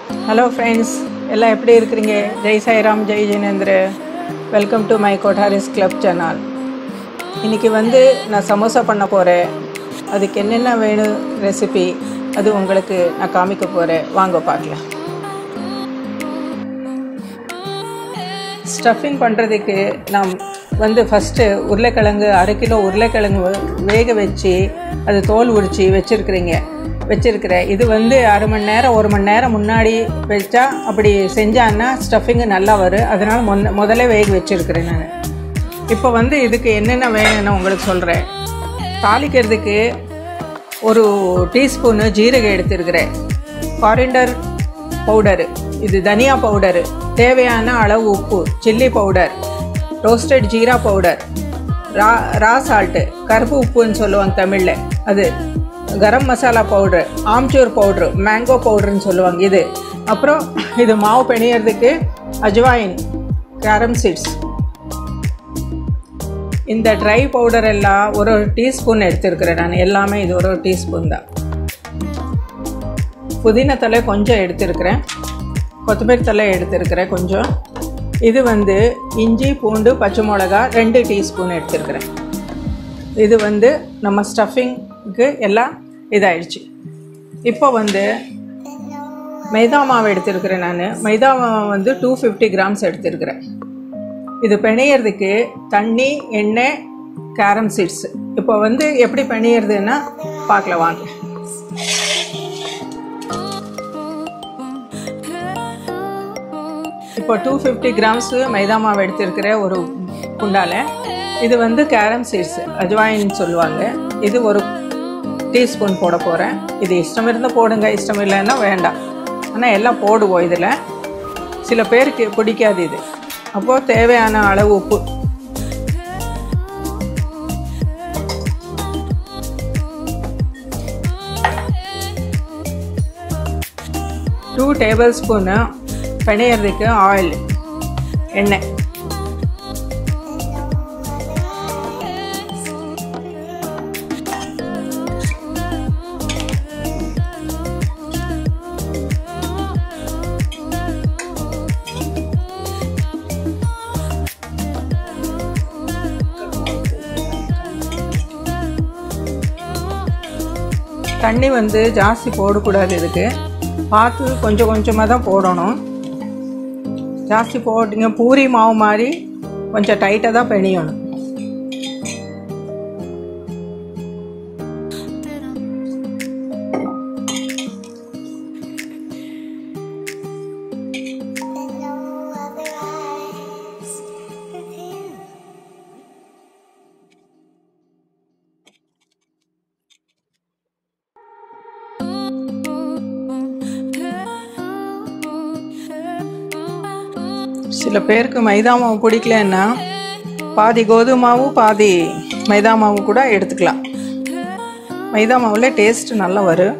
Hello friends எல்லாம் எப்படி இருக்கிறீங்க Jai Sairam Jai Jinendra welcome to my Kotharis club channel இன்றைக்கி வந்து நான் சமோசா பண்ண போகிறேன் அதுக்கு என்னென்ன வேணும் ரெசிபி அது உங்களுக்கு நான் காமிக்க போகிறேன் வாங்க பார்க்கலாம் ஸ்டஃபிங் பண்ணுறதுக்கு நாம் வந்து ஃபஸ்ட்டு உருளைக்கிழங்கு அரை கிலோ உருளைக்கிழங்கு வேக வச்சு அது தோல் உரித்து வச்சுருக்குறீங்க வச்சுருக்கிறேன் இது வந்து அரை மணி நேரம் ஒரு மணி நேரம் முன்னாடி வச்சா அப்படி செஞ்சான்னா ஸ்டஃபிங்கு நல்லா வரும் அதனால் முன்ன முதல்ல வேக வச்சுருக்கிறேன் நான் இப்போ வந்து இதுக்கு என்னென்ன வேணும்னு உங்களுக்கு சொல்கிறேன் தாளிக்கிறதுக்கு ஒரு டீஸ்பூனு ஜீரகம் எடுத்துருக்கிறேன் காரிண்டர் பவுடரு இது தனியா பவுடரு தேவையான அளவு உப்பு chilli powder roasted jeera powder raw raw salt கருப்பு உப்புன்னு சொல்லுவாங்க தமிழில் அது garam masala powder amchur powder mango பவுட்ருன்னு சொல்லுவாங்க இது அப்புறம் இது மாவு பிணையறதுக்கு அஜ்வாயின் கேரம் சீட்ஸ் இந்த ட்ரை பவுடர் எல்லாம் ஒரு ஒரு டீஸ்பூன் எடுத்துருக்கிறேன் நான் எல்லாமே இது ஒரு ஒரு டீஸ்பூன் தான் புதினா தலை கொஞ்சம் எடுத்துருக்கிறேன் கொத்தமல்லி தலை எடுத்துருக்கிறேன் கொஞ்சம் இது வந்து இஞ்சி பூண்டு பச்சை மிளகா ரெண்டு டீஸ்பூன் எடுத்துருக்கிறேன் இது வந்து நம்ம ஸ்டஃபிங்க்கு எல்லாம் இதாயிடுச்சு இப்போ வந்து மைதா மாவு எடுத்துருக்கிறேன் நான் மைதா மாவு வந்து டூ ஃபிஃப்டி கிராம்ஸ் எடுத்துருக்கிறேன் இது பிணையிறதுக்கு தண்ணி எண்ணெய் கேரம் சீட்ஸ் இப்போ வந்து எப்படி பிணையிறதுன்னா பார்க்கலாம் வாங்க இப்போ டூ ஃபிஃப்டி கிராம்ஸு மைதா மாவு எடுத்திருக்கிற ஒரு குண்டால இது வந்து கேரம் சீட்ஸ் அஜ்வாயின் சொல்லுவாங்க இது ஒரு டீஸ்பூன் போட போகிறேன் இது இஷ்டம் இருந்தால் போடுங்க இஷ்டம் இல்லைன்னா வேண்டாம் ஆனால் எல்லாம் போடுவோம் இதில் சில பேருக்கு பிடிக்காது இது அப்போது தேவையான அளவு உப்பு டூ டேபிள் ஸ்பூனு பிணையிறதுக்கு ஆயில் எண்ணெய் தண்ணி வந்து ஜாஸ்தி போடக்கூடாது இதுக்கு பார்த்து கொஞ்சம் கொஞ்சமாக தான் போடணும் ஜாஸ்தி போட்டிங்க பூரி மாவு மாதிரி கொஞ்சம் டைட்டாக தான் பிணையணும் சில பேருக்கு மைதா மாவு பிடிக்கலன்னா பாதி கோதுமை மாவு பாதி மைதா மாவு கூட எடுத்துக்கலாம் மைதா மாவில் டேஸ்ட் நல்லா வரும்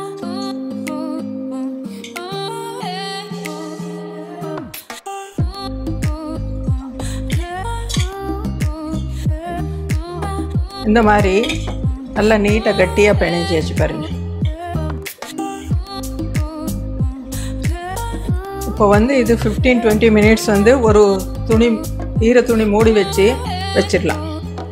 இந்த மாதிரி நல்லா நீட்டாக கட்டியாக பிணைஞ்சி வச்சு பாருங்க இப்போ வந்து இது ஃபிஃப்டீன் டுவெண்ட்டி மினிட்ஸ் வந்து ஒரு துணி ஈர துணி மூடி வச்சு வச்சிடலாம்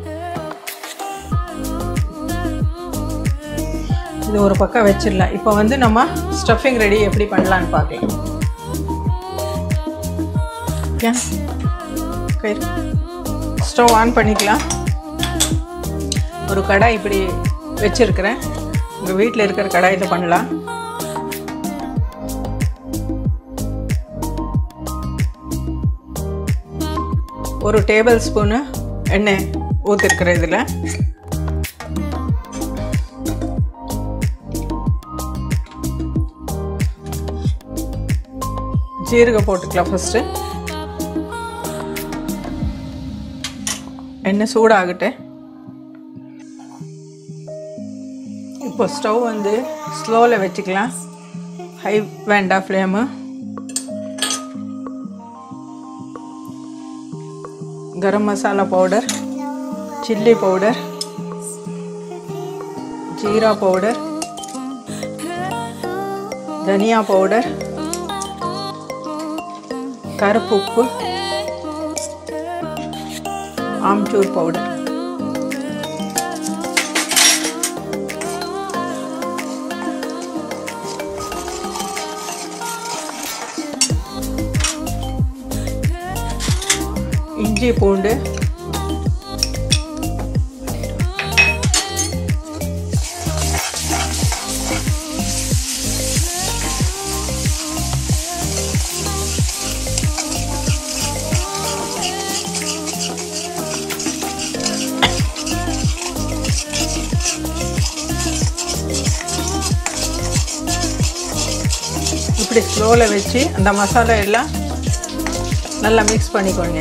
இது ஒரு பக்கம் வச்சிடலாம் இப்போ வந்து நம்ம ஸ்டஃபிங் ரெடி எப்படி பண்ணலான்னு பார்க்கலாம் ஏன் கயிறு ஸ்டவ் ஆன் பண்ணிக்கலாம் ஒரு கடாய் இப்படி வச்சுருக்கிறேன் உங்கள் வீட்டில் இருக்கிற கடாயில் பண்ணலாம் ஒரு டேபிள் ஸ்பூனு எண்ணெய் ஊற்றிருக்கிற இதில் ஜீரகம் போட்டுக்கலாம் ஃபஸ்ட்டு எண்ணெய் சூடாகட்டும் இப்போ ஸ்டவ் வந்து ஸ்லோவில் வச்சுக்கலாம் ஹை வேண்டாம் flame garam masala powder chilli powder ஜீரா பவுடர் தனியா பவுடர் கருப்பு உப்பு ஆம்ச்சூர் பவுடர் இஞ்சி பூண்டு இப்படி ஸ்லோவில் வச்சு அந்த மசாலா எல்லாம் நல்லா மிக்ஸ் பண்ணிக்கோங்க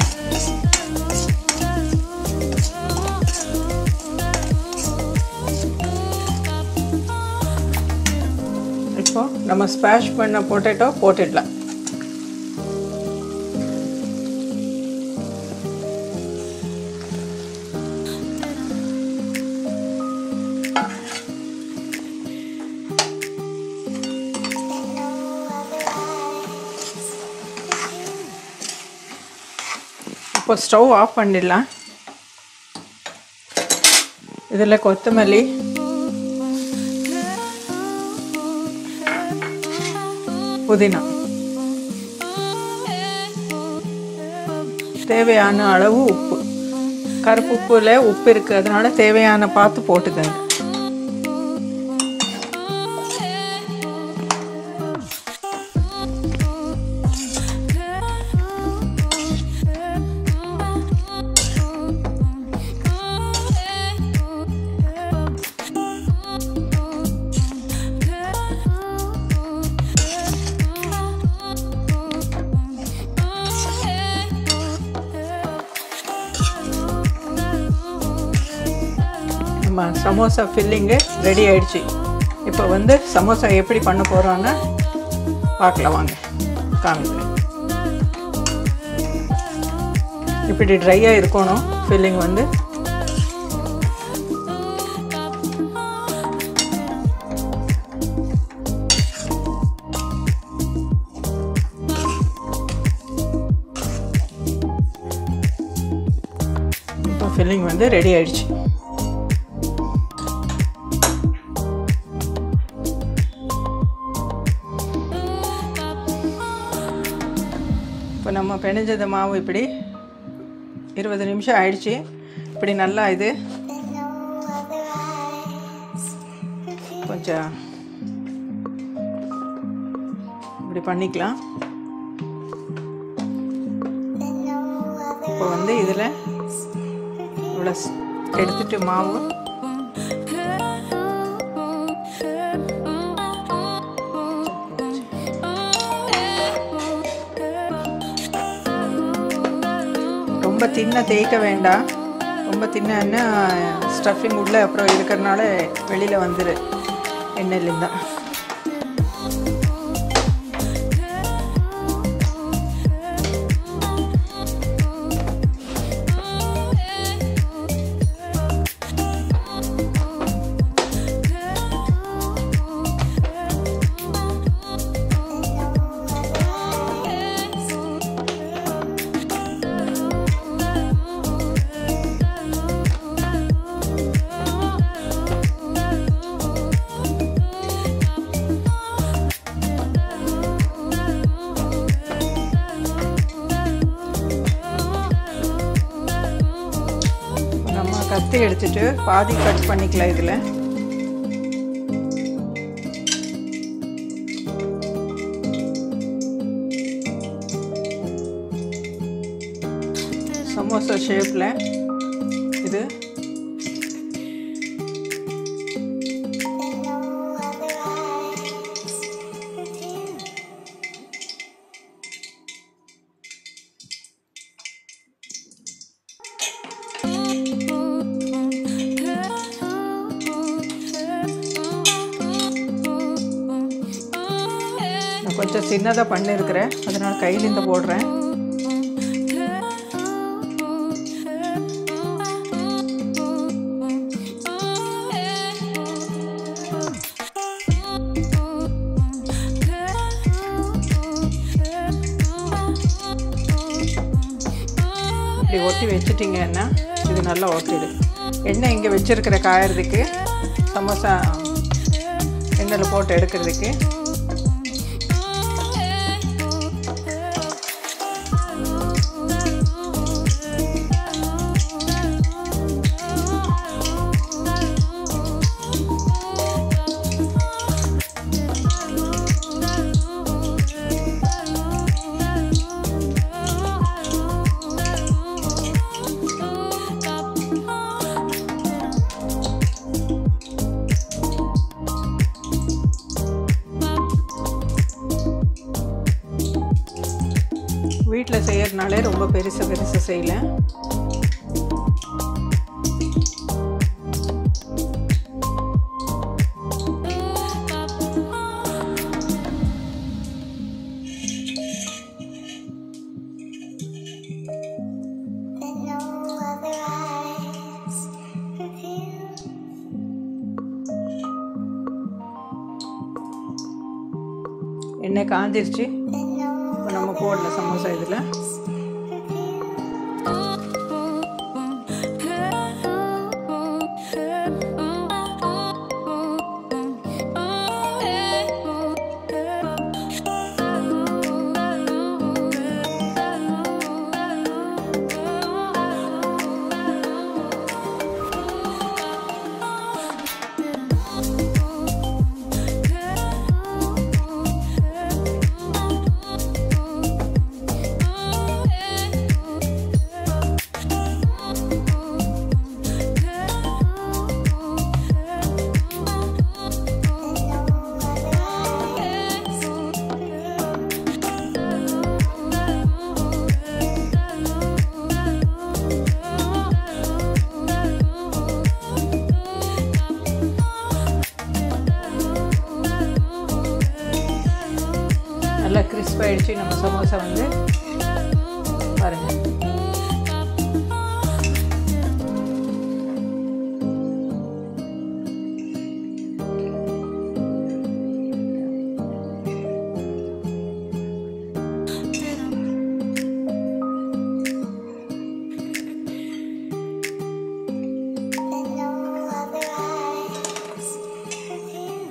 இப்போ நம்ம ஸ்பேஷ் பண்ண பொட்டேட்டோ போட்டுடலாம் இப்போ ஸ்டவ் ஆஃப் பண்ணிடலாம் இதில் கொத்தமல்லி புதினா தேவையான அளவு உப்பு கருப்பு உப்புல உப்பு இருக்குது அதனால தேவையான பார்த்து போட்டுக்கங்க நம்ம சமோசா ஃபில்லிங்கு ரெடி ஆயிடுச்சு இப்போ வந்து சமோசா எப்படி பண்ண போகிறோன்னு பார்க்கலாம் வாங்க காமிக்கிறேன் இப்படி ட்ரையாக இருக்கணும் ஃபில்லிங் வந்து இப்போ ஃபில்லிங் வந்து ரெடி ஆயிடுச்சு இப்போ நம்ம பிணைஞ்சத மாவு இப்படி இருபது நிமிஷம் ஆயிடுச்சு இப்படி நல்லா இது கொஞ்சம் இப்படி பண்ணிக்கலாம் இப்போ வந்து இதில் இவ்வளோ ஸ்- எடுத்துட்டு மாவு ரொம்ப தின்ன தேய்க்க வேண்டாம் ரொம்ப தின்னா ஸ்டஃபிங் உள்ள அப்புறம் இருக்கிறனால வெளியில் வந்துரு எண்ணெயிலேருந்து நம்ம கத்தி எடுத்துட்டு பாதி கட் பண்ணிக்கலாம் இதில் சமோசா ஷேப்பில் இது நான் கொஞ்சம் சின்னதாக பண்ணியிருக்கிறேன் அதனால் கையிலேருந்து போடுறேன் இப்படி ஒட்டி வச்சிட்டிங்கன்னா இது நல்லா ஒட்டிடு எண்ணெய் இங்கே வச்சுருக்கிற காயறதுக்கு சமோசா எண்ணெயில் போட்டு எடுக்கிறதுக்கு வீட்டில் செய்யறதுனாலே ரொம்ப பெருசு பெருசு செய்யல that no other eyes reveal. எண்ணெய் காஞ்சிருச்சு That no இப்போ நம்ம போடல சமோசா இதில் நல்லா கிறிஸ்ப் ஆயிடுச்சு நம்ம சமோசா வந்து பாருங்க that no other eyes reveal.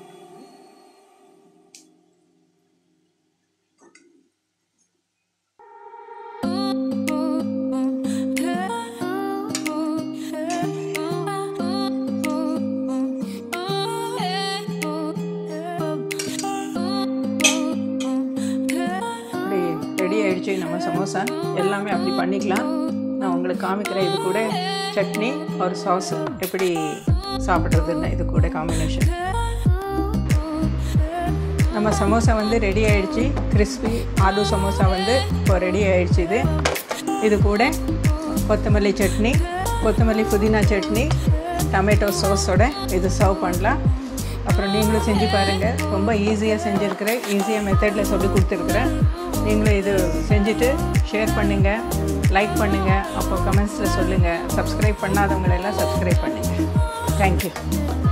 அப்படி ரெடி ஆயிடுச்சு நம்ம சமோசா எல்லாமே அப்படி பண்ணிக்கலாம் நான் உங்களுக்கு காமிக்கிறேன் இது கூட சட்னி ஒரு சாஸ் எப்படி சாப்பிட்றதுன்னு இது கூட காம்பினேஷன் நம்ம சமோசா வந்து ரெடி ஆயிடுச்சு கிறிஸ்பி ஆலு சமோசா வந்து இப்போ ரெடி ஆயிடுச்சு இது இது கூட கொத்தமல்லி சட்னி கொத்தமல்லி புதினா சட்னி டமேட்டோ சாஸோட இது சர்வ் பண்ணலாம் அப்புறம் நீங்களும் செஞ்சு பாருங்கள் ரொம்ப ஈஸியாக செஞ்சுருக்கிறேன் ஈஸியாக மெத்தடில் சொல்லி கொடுத்துருக்குறேன் நீங்களும் இது செஞ்சுட்டு ஷேர் பண்ணுங்கள் லைக் பண்ணுங்கள் அப்போ கமெண்ட்ஸில் சொல்லுங்கள் சப்ஸ்கிரைப் பண்ணாதவங்களெல்லாம் சப்ஸ்கிரைப் பண்ணுங்கள் தேங்க்யூ